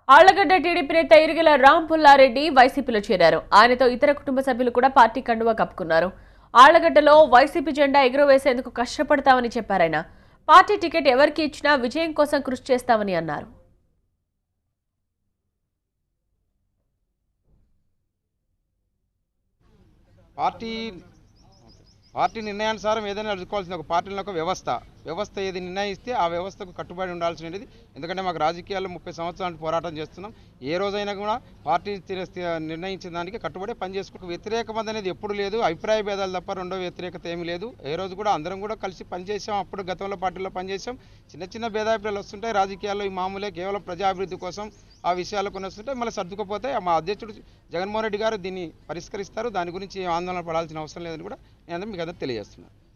Allagadda TDP నేత ఇరిగెల రామ్ పుల్లారెడ్డి వైసీపీలో చేరారు ఆయనతో ఇతర కుటుంబ సభ్యులు కూడా పార్టీ కండువా కప్పుకున్నారు ఆళ్లగడ్డలో వైసీపీ జెండా ఎగురవేసేందుకు కష్టపడతామని చెప్పారాయన పార్టీ టికెట్ ఎవరికి ఇచ్చినా విజయం కోసం కృషి చేస్తామని అన్నారు పార్టీ పార్టీ నిర్ణయానుసారం ఏదైనా నడుచుకోవాల్సిన ఒక పార్టీలో ఒక వ్యవస్థ వ్యవస్థ ఏది నిర్ణయిస్తే ఆ వ్యవస్థకు కట్టుబడి ఉండాల్సినది ఎందుకంటే మాకు రాజకీయాల్లో ముప్పై సంవత్సరాలు పోరాటం చేస్తున్నాం ఏ రోజైనా కూడా పార్టీ స్థిర- స్థిర- నిర్ణయించిన దానికి కట్టుబడి పనిచేసుకుంటూ వ్యతిరేకం అనేది ఎప్పుడు లేదు అభిప్రాయ భేదాలు తప్ప రెండో వ్యతిరేకత ఏమీ లేదు ఏ రోజు కూడా అందరం కూడా కలిసి పనిచేసాం అప్పుడు గతంలో పార్టీలో పనిచేసాం చిన్న చిన్న భేదాభిప్రాయాలు వస్తుంటాయి రాజకీయాల్లో ఈ మామూలే కేవలం ప్రజాభివృద్ధి కోసం ఆ విషయాలు కొన్ని వస్తుంటాయి మళ్ళీ సర్దుకుపోతే మా అధ్యక్షుడు జగన్మోహన్ రెడ్డి గారు దీన్ని పరిష్కరిస్తారు దాని గురించి ఏం ఆందోళన పడాల్సిన అవసరం లేదని కూడా నేను మీకు అందరూ తెలియజేస్తున్నాను